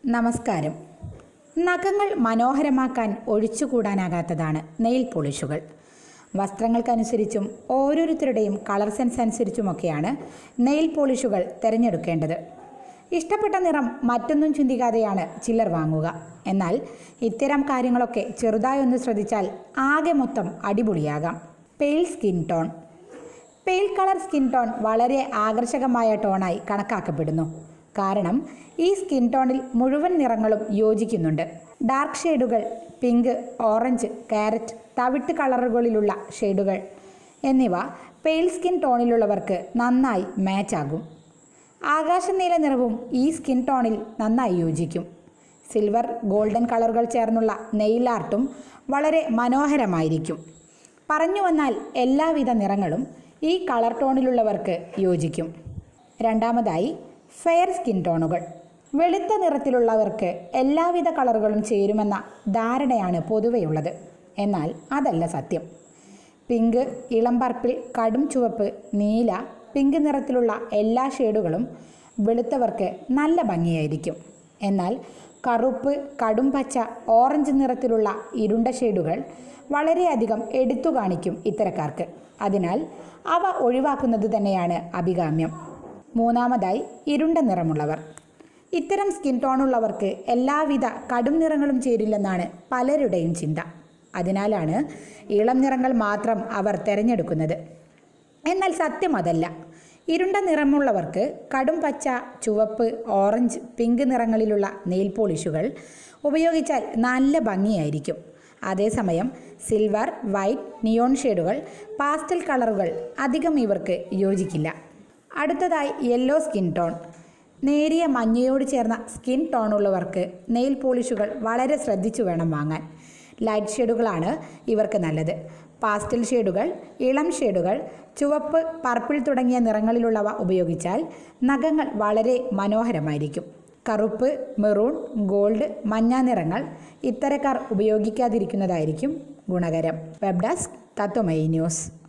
നമസ്കാരം നഖങ്ങൾ മനോഹരമാക്കാൻ ഒഴിച്ചുകൂടാനാകാത്തതാണ് നെയിൽ പോളിഷുകൾ വസ്ത്രങ്ങൾക്കനുസരിച്ചും ഓരോരുത്തരുടെയും കളർ സെൻസ് അനുസരിച്ചുമൊക്കെയാണ് നെയിൽ പോളിഷുകൾ തിരഞ്ഞെടുക്കേണ്ടത് ഇഷ്ടപ്പെട്ട നിറം മറ്റൊന്നും ചിന്തിക്കാതെയാണ് ചിലർ വാങ്ങുക എന്നാൽ ഇത്തരം കാര്യങ്ങളൊക്കെ ചെറുതായി ഒന്ന് ശ്രദ്ധിച്ചാൽ ആകെ മൊത്തം അടിപൊളിയാകാം pale skin tone pale colour skin tone വളരെ ആകർഷകമായ ടോണായി കണക്കാക്കപ്പെടുന്നു കാരണം ഈ സ്കിൻ ടോണിൽ മുഴുവൻ നിറങ്ങളും യോജിക്കുന്നുണ്ട് ഡാർക്ക് ഷെയ്ഡുകൾ പിങ്ക് ഓറഞ്ച് കാരറ്റ് തവിട്ട് കളറുകളിലുള്ള ഷെയ്ഡുകൾ എന്നിവ പെയിൽ സ്കിൻ ടോണിലുള്ളവർക്ക് നന്നായി മാച്ച് ആകും ആകാശനീല നിറവും ഈ സ്കിൻ ടോണിൽ നന്നായി യോജിക്കും സിൽവർ ഗോൾഡൻ കളറുകൾ ചേർന്നുള്ള നെയിൽ ആർട്ടും വളരെ മനോഹരമായിരിക്കും പറഞ്ഞു വന്നാൽ എല്ലാവിധ നിറങ്ങളും ഈ കളർ ടോണിലുള്ളവർക്ക് യോജിക്കും രണ്ടാമതായി ഫെയർ സ്കിൻ ടോണുകൾ വെളുത്ത നിറത്തിലുള്ളവർക്ക് എല്ലാവിധ കളറുകളും ചേരുമെന്ന ധാരണയാണ് പൊതുവെയുള്ളത് എന്നാൽ അതല്ല സത്യം പിങ്ക് ഇളം പർപ്പിൾ കടും ചുവപ്പ് നീല പിങ്ക് നിറത്തിലുള്ള എല്ലാ ഷെയ്ഡുകളും വെളുത്തവർക്ക് നല്ല ഭംഗിയായിരിക്കും എന്നാൽ കറുപ്പ് കടും പച്ച ഓറഞ്ച് നിറത്തിലുള്ള ഇരുണ്ട ഷെയ്ഡുകൾ വളരെയധികം എടുത്തു കാണിക്കും ഇത്തരക്കാർക്ക് അതിനാൽ അവ ഒഴിവാക്കുന്നത് തന്നെയാണ് അഭികാമ്യം മൂന്നാമതായി ഇരുണ്ട നിറമുള്ളവർ ഇത്തരം സ്കിൻ ടോണുള്ളവർക്ക് എല്ലാവിധ കടും നിറങ്ങളും ചേരില്ലെന്നാണ് പലരുടെയും ചിന്ത അതിനാലാണ് ഇളം നിറങ്ങൾ മാത്രം അവർ തിരഞ്ഞെടുക്കുന്നത് എന്നാൽ സത്യം അതല്ല ഇരുണ്ട നിറമുള്ളവർക്ക് കടും പച്ച ചുവപ്പ് ഓറഞ്ച് പിങ്ക് നിറങ്ങളിലുള്ള നെയിൽ പോളിഷുകൾ ഉപയോഗിച്ചാൽ നല്ല ഭംഗിയായിരിക്കും അതേസമയം സിൽവർ വൈറ്റ് നിയോൺ ഷെയ്ഡുകൾ പാസ്റ്റൽ കളറുകൾ അധികം ഇവർക്ക് യോജിക്കില്ല അടുത്തതായി യെല്ലോ സ്കിൻ ടോൺ നേരിയ മഞ്ഞയോട് ചേർന്ന സ്കിൻ ടോണുള്ളവർക്ക് നെയിൽ പോളിഷുകൾ വളരെ ശ്രദ്ധിച്ചു വേണം വാങ്ങാൻ ലൈറ്റ് ഷെയ്ഡുകളാണ് ഇവർക്ക് നല്ലത് പാസ്റ്റൽ ഷെയ്ഡുകൾ ഇളം ഷെയ്ഡുകൾ ചുവപ്പ് പർപ്പിൾ തുടങ്ങിയ നിറങ്ങളിലുള്ളവ ഉപയോഗിച്ചാൽ നഖങ്ങൾ വളരെ മനോഹരമായിരിക്കും കറുപ്പ് മെറൂൺ ഗോൾഡ് മഞ്ഞ നിറങ്ങൾ ഇത്തരക്കാർ ഉപയോഗിക്കാതിരിക്കുന്നതായിരിക്കും ഗുണകരം വെബ് ഡെസ്ക് തത്വമയി ന്യൂസ്